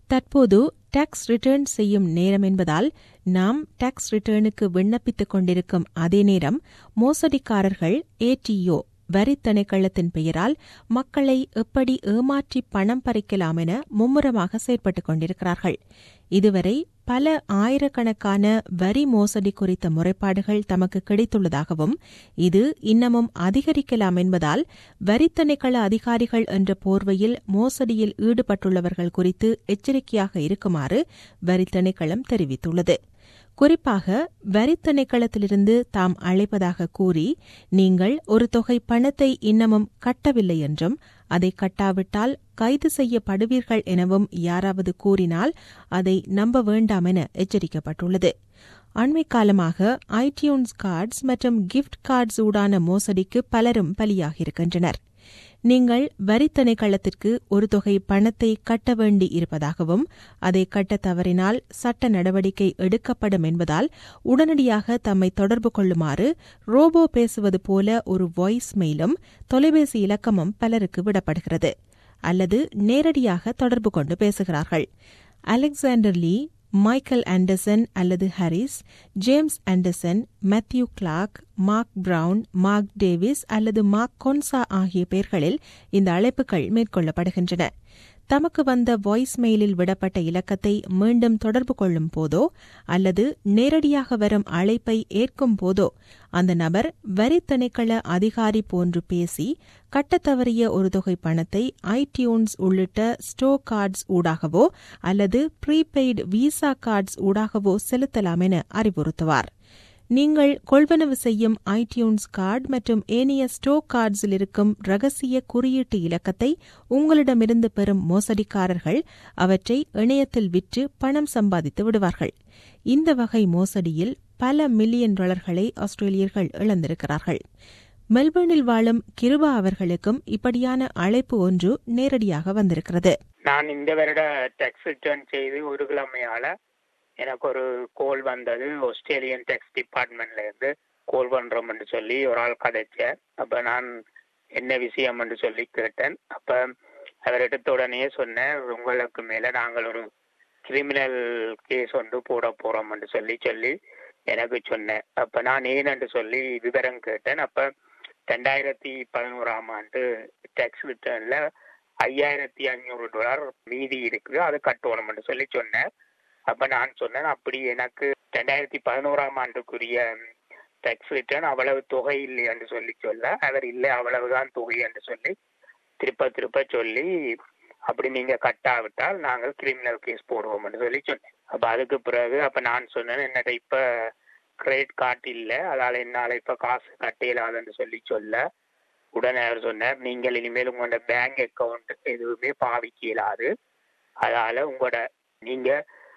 தற்போது tax return செய்யும் நேரம் என்பதால் நாம் டாக்ஸ் ரிட்டர்னுக்கு விண்ணப்பித்துக் கொண்டிருக்கும் அதே நேரம் மோசடிக்காரர்கள் ஏடிஓ வரி திணைக்களத்தின் பெயரால் மக்களை எப்படி ஏமாற்றி பணம் பறிக்கலாம் என மும்முரமாக செயற்பட்டுக் கொண்டிருக்கிறார்கள் இதுவரை பல ஆயிரக்கணக்கான வரி மோசடி குறித்த முறைப்பாடுகள் தமக்கு கிடைத்துள்ளதாகவும் இது இன்னமும் அதிகரிக்கலாம் என்பதால் வரி திணைக்கள அதிகாரிகள் என்ற போர்வையில் மோசடியில் ஈடுபட்டுள்ளவர்கள் குறித்து எச்சரிக்கையாக இருக்குமாறு வரி திணைக்களம் தெரிவித்துள்ளது குறிப்பாக வரி திணைக்களத்திலிருந்து தாம் அழைப்பதாக கூறி நீங்கள் ஒரு தொகை பணத்தை இன்னமும் கட்டவில்லை என்றும் அதை கட்டாவிட்டால் கைது செய்யப்படுவீர்கள் எனவும் யாராவது கூறினால் அதை நம்ப வேண்டாம் என எச்சரிக்கப்பட்டுள்ளது அண்மை காலமாக ஐடியூன்ஸ் கார்ட்ஸ் மற்றும் கிஃப்ட் கார்ட்ஸ் ஊடான மோசடிக்கு பலரும் பலியாகியிருக்கின்றனர் நீங்கள் வரி திணைக்களத்திற்கு ஒரு தொகை பணத்தை கட்ட வேண்டி இருப்பதாகவும் அதை கட்ட தவறினால் சட்ட நடவடிக்கை எடுக்கப்படும் என்பதால் உடனடியாக தம்மை தொடர்பு கொள்ளுமாறு ரோபோ பேசுவது போல ஒரு வாய்ஸ் மெயிலும் தொலைபேசி இலக்கமும் பலருக்கு விடப்படுகிறது அல்லது நேரடியாக தொடர்பு கொண்டு பேசுகிறார்கள் அலெக்சாண்டர் லீ மைக்கேல் ஆண்டர்சன் அல்லது Harris James Anderson Matthew Clarke Mark Brown Mark Davis அல்லது மார்க் கொன்சா ஆகிய பெயர்களில் இந்த அழைப்புகள் மேற்கொள்ளப்படுகின்றன தமக்கு வந்த வாய்ஸ் மெயிலில் விடப்பட்ட இலக்கத்தை மீண்டும் தொடர்பு கொள்ளும் போதோ அல்லது நேரடியாக வரும் அழைப்பை ஏற்கும் போதோ அந்த நபர் வரி திணைக்கள அதிகாரி போன்று பேசி கட்டத் தவறிய ஒரு தொகை பணத்தை ஐடியூன்ஸ் உள்ளிட்ட ஸ்டோ கார்ட்ஸ் ஊடாகவோ அல்லது ப்ரீபெய்டு விசா கார்ட்ஸ் ஊடாகவோ செலுத்தலாம் என அறிவுறுத்துவார் நீங்கள் கொள்வனவு செய்யும் ஐடியூன்ஸ் கார்டு மற்றும் ஏனைய ஸ்டோ கார்ட்ஸில் இருக்கும் ரகசிய குறியீட்டு இலக்கத்தை உங்களிடமிருந்து பெறும் மோசடிக்காரர்கள் அவற்றை இணையத்தில் விற்று பணம் சம்பாதித்து விடுவார்கள் இந்த வகை மோசடியில் பல மில்லியன் டாலர்களை ஆஸ்திரேலியர்கள் இழந்திருக்கிறார்கள் மெல்பர்னில் வாழும் கிருபா அவர்களுக்கும் இப்படியான அழைப்பு ஒன்று நேரடியாக வந்திருக்கிறது நான் இந்த வருட டெக்ஸ் ரிட்டர்ன் செய்து ஒரு கிழமையால எனக்கு ஒரு கோல் வந்தது ஆஸ்திரேலியன் டெக்ஸ் டிபார்ட்மெண்ட்ல இருந்து கோல் பண்றோம்னு சொல்லி ஒரு ஆள் கதைச்சேன் அப்ப நான் என்ன விஷயம் என்று சொல்லி கேட்டேன் அப்ப அவர் எடுத்த உடனே சொன்னேன் உங்களுக்கு மேல நாங்கள் ஒரு கிரிமினல் கேஸ் ஒன்று போட போறோம்னு சொல்லி சொல்லி எனக்கு சொன்னேன் அப்ப நான் ஏனென்று சொல்லி விவரம் கேட்டேன் அப்ப ரெண்டாயிரத்தி பதினோராம் ஆண்டு டேக்ஸ் ரிட்டர்ன்ல ஐயாயிரத்தி ஐநூறு டாலர் மீதி இருக்குது அது கட்டணும்னு சொல்லி சொன்னேன் அப்ப நான் சொன்னேன் அப்படி எனக்கு ரெண்டாயிரத்தி பதினோராம் ஆண்டுக்குரிய டேக்ஸ் ரிட்டர்ன் அவ்வளவு தொகை இல்லை என்று சொல்லி சொல்ல அவர் இல்லை அவ்வளவுதான் தொகை என்று சொல்லி திருப்ப திருப்ப சொல்லி அப்படி நீங்க கட்டாவிட்டால் நாங்கள் கிரிமினல் கேஸ் போடுவோம்னு சொல்லி சொன்னேன் அப்ப அதுக்கு பிறகு அப்ப நான் சொன்னேன் என்னட்ட இப்ப கிரெடிட் கார்டு இல்லை அதால என்னால இப்ப காசு கட்டையிலாதுன்னு சொல்லி சொல்ல உடனே அவர் சொன்னார் நீங்கள் இனிமேல் உங்களோட பேங்க் அக்கவுண்ட் எதுவுமே பாவிக்க இயலாது அதால உங்களோட நீங்க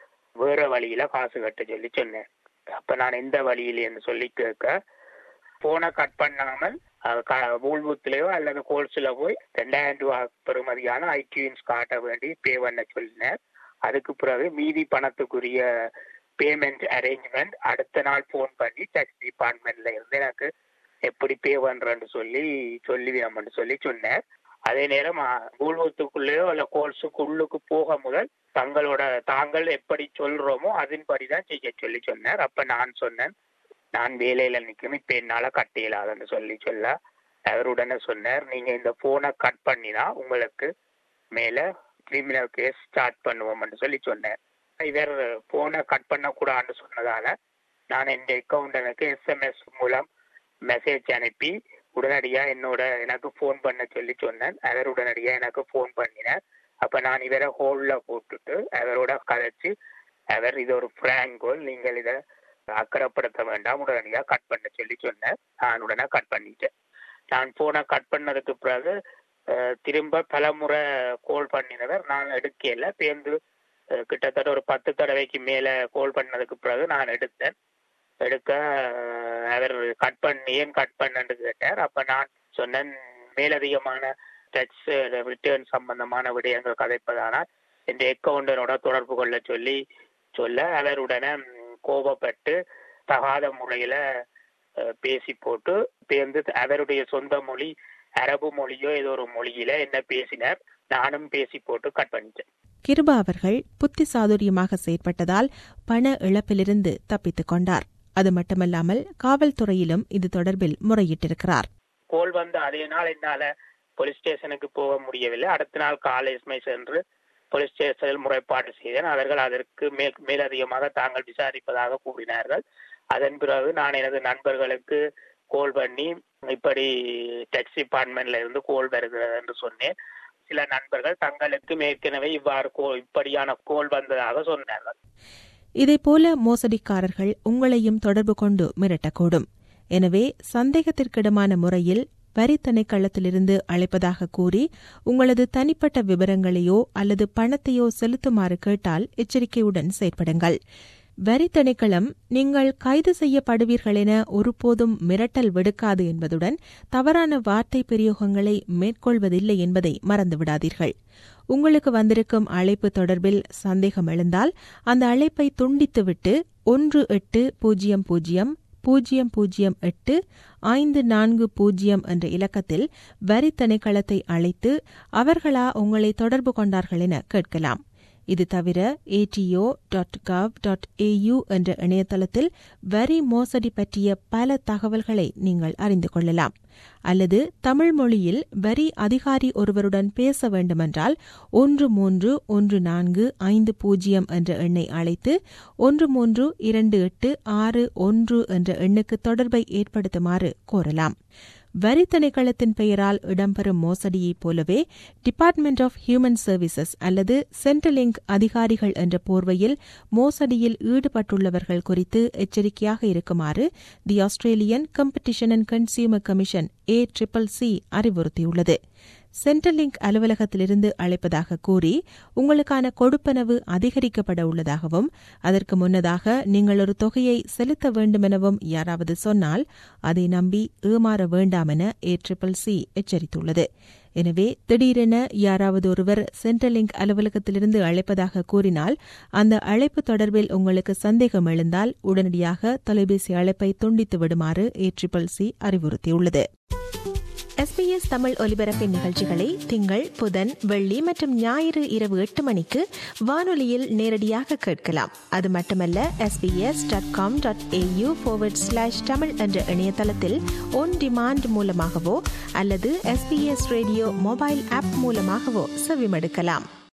வேற வழியில காசு கட்ட சொல்லி சொன்னேன் அப்ப நான் எந்த வழியிலேன்னு சொல்லி கேட்க போனை கட் பண்ணாமல் ஊழ்வூத்துலயோ அல்லது கோல்ஸ்ல போய் ரெண்டாயிரம் ரூபாய் பெறுமதியான ஐடியூன்ஸ் காட்ட வேண்டி பே பண்ண சொல்லினேன் அதுக்கு பிறகு மீதி பணத்துக்குரிய பேமெண்ட் அரேஞ்ச்மெண்ட் அடுத்த நாள் போன் பண்ணி டேக்ஸ் டிபார்ட்மெண்ட்ல இருந்து எனக்கு எப்படி பே பண்றேன்னு சொல்லி சொல்லிவியாமன்னு சொல்லி சொன்னேன் அதே நேரம் ஊழ்வத்துக்குள்ளேயோ இல்ல கோல்ஸுக்குள்ளுக்கு போக முதல் தங்களோட தாங்கள் எப்படி சொல்றோமோ அதன்படிதான் செய்ய சொல்லி சொன்னார் அப்ப நான் சொன்னேன் நான் வேலையில நிக்கணும் இப்ப என்னால கட்ட இயலாதுன்னு சொல்லி சொல்ல அவர் உடனே சொன்னார் நீங்க இந்த போனை கட் பண்ணினா உங்களுக்கு மேல கிரிமினல் கேஸ் ஸ்டார்ட் பண்ணுவோம்னு சொல்லி சொன்னேன் இவர் போனை கட் பண்ணக்கூடாதுன்னு சொன்னதால நான் என் அக்கௌண்ட் எனக்கு எஸ்எம்எஸ் மூலம் மெசேஜ் அனுப்பி உடனடியா என்னோட எனக்கு ஃபோன் பண்ண சொல்லி சொன்னேன் அவர் உடனடியா எனக்கு ஃபோன் பண்ணினார் அப்ப நான் இவரை ஹோல்ல போட்டுட்டு அவரோட கதைச்சு அவர் இது ஒரு பிராங்கோல் நீங்கள் இதை அக்கறைப்படுத்த வேண்டாம் உடனடியா கட் பண்ண சொல்லி சொன்னேன் நான் உடனே கட் பண்ணிட்டேன் நான் போனை கட் பண்ணதுக்கு பிறகு திரும்ப பல முறை கோல் பண்ணினவர் நான் எடுக்கல பேருந்து கிட்டத்தட்ட ஒரு பத்து தடவைக்கு மேல கோல் பண்ணதுக்கு பிறகு நான் எடுத்தேன் எடுக்க அவர் கட் பண்ணி ஏன் கட் பண்ணு கேட்டார் அப்ப நான் சொன்னேன் மேலதிகமான டெக்ஸ் ரிட்டர்ன் சம்பந்தமான விடயங்கள் கதைப்பதானால் இந்த அக்கௌண்டனோட தொடர்பு கொள்ள சொல்லி சொல்ல அவருடனே கோபப்பட்டு தகாத முறையில பேசி போட்டு பேர்ந்து அவருடைய சொந்த மொழி அரபு மொழியோ ஏதோ ஒரு மொழியில என்ன பேசினார் நானும் பேசி போட்டு கட் பண்ணிட்டேன் கிருபா அவர்கள் புத்தி சாதுரியமாக செயற்பட்டதால் பண இழப்பிலிருந்து தப்பித்துக் கொண்டார் அது மட்டுமல்லாமல் காவல்துறையிலும் இது தொடர்பில் முறையிட்டிருக்கிறார் கோல் வந்து அதே நாள் என்னால போலீஸ் ஸ்டேஷனுக்கு போக முடியவில்லை அடுத்த நாள் காலேஜ்மை சென்று போலீஸ் ஸ்டேஷனில் முறைப்பாடு செய்தேன் அவர்கள் அதற்கு மேல் மேலதிகமாக தாங்கள் விசாரிப்பதாக கூறினார்கள் அதன் பிறகு நான் எனது நண்பர்களுக்கு கோல் பண்ணி இப்படி டாக்ஸி டிபார்ட்மெண்ட்ல இருந்து கோல் வருகிறது என்று சொன்னேன் சில நண்பர்கள் தங்களுக்கு ஏற்கனவே இவ்வாறு கோ இப்படியான கோல் வந்ததாக சொன்னார்கள் இதேபோல மோசடிக்காரர்கள் உங்களையும் தொடர்பு கொண்டு மிரட்டக்கூடும் எனவே சந்தேகத்திற்கிடமான முறையில் வரி திணைக்களத்திலிருந்து அழைப்பதாக கூறி உங்களது தனிப்பட்ட விவரங்களையோ அல்லது பணத்தையோ செலுத்துமாறு கேட்டால் எச்சரிக்கையுடன் செயற்படுங்கள் வரி திணைக்களம் நீங்கள் கைது செய்யப்படுவீர்கள் என ஒருபோதும் மிரட்டல் விடுக்காது என்பதுடன் தவறான வார்த்தை பிரயோகங்களை மேற்கொள்வதில்லை என்பதை மறந்துவிடாதீர்கள் உங்களுக்கு வந்திருக்கும் அழைப்பு தொடர்பில் சந்தேகம் எழுந்தால் அந்த அழைப்பை துண்டித்துவிட்டு ஒன்று எட்டு பூஜ்ஜியம் பூஜ்ஜியம் பூஜ்ஜியம் பூஜ்ஜியம் எட்டு ஐந்து நான்கு பூஜ்ஜியம் என்ற இலக்கத்தில் வரி திணைக்களத்தை அழைத்து அவர்களா உங்களை தொடர்பு கொண்டார்கள் என கேட்கலாம் இது தவிர ATO dot gov dot AU என்ற இணையதளத்தில் வரி மோசடி பற்றிய பல தகவல்களை நீங்கள் அறிந்து கொள்ளலாம் அல்லது தமிழ் மொழியில் வரி அதிகாரி ஒருவருடன் பேச வேண்டுமென்றால் ஒன்று மூன்று ஒன்று நான்கு ஐந்து பூஜ்ஜியம் என்ற எண்ணை அழைத்து ஒன்று மூன்று இரண்டு எட்டு ஆறு ஒன்று என்ற எண்ணுக்கு தொடர்பை ஏற்படுத்துமாறு கோரலாம் வரி திணைக்களத்தின் பெயரால் இடம்பெறும் மோசடியைப் போலவே டிபார்ட்மெண்ட் ஆஃப் ஹியூமன் சர்வீசஸ் அல்லது சென்ட்ரலிங்க் அதிகாரிகள் என்ற போர்வையில் மோசடியில் ஈடுபட்டுள்ளவர்கள் குறித்து எச்சரிக்கையாக இருக்குமாறு the Australian competition and consumer commission A triple C அறிவுறுத்தியுள்ளது சென்ட்ரலிங்க் அலுவலகத்திலிருந்து அழைப்பதாக கூறி உங்களுக்கான கொடுப்பனவு அதிகரிக்கப்பட உள்ளதாகவும் அதற்கு முன்னதாக நீங்கள் ஒரு தொகையை செலுத்த வேண்டுமெனவும் யாராவது சொன்னால் அதை நம்பி ஏமாற வேண்டாம் என ஏ ட்ரிபிள் சி எச்சரித்துள்ளது எனவே திடீரென யாராவது ஒருவர் சென்ட்ரலிங்க் அலுவலகத்திலிருந்து அழைப்பதாக கூறினால் அந்த அழைப்பு தொடர்பில் உங்களுக்கு சந்தேகம் எழுந்தால் உடனடியாக தொலைபேசி அழைப்பை துண்டித்து விடுமாறு ஏ ட்ரிபிள் சி அறிவுறுத்தியுள்ளது எஸ்பிஎஸ் தமிழ் ஒலிபரப்பின் நிகழ்ச்சிகளை திங்கள் புதன் வெள்ளி மற்றும் ஞாயிறு இரவு எட்டு மணிக்கு வானொலியில் நேரடியாக கேட்கலாம் அது மட்டுமல்ல SBS dot com dot AU forward slash Tamil என்ற இணையதளத்தில் ஒன் டிமாண்ட் மூலமாகவோ அல்லது எஸ்பிஎஸ் ரேடியோ மொபைல் ஆப் மூலமாகவோ செவிமடுக்கலாம்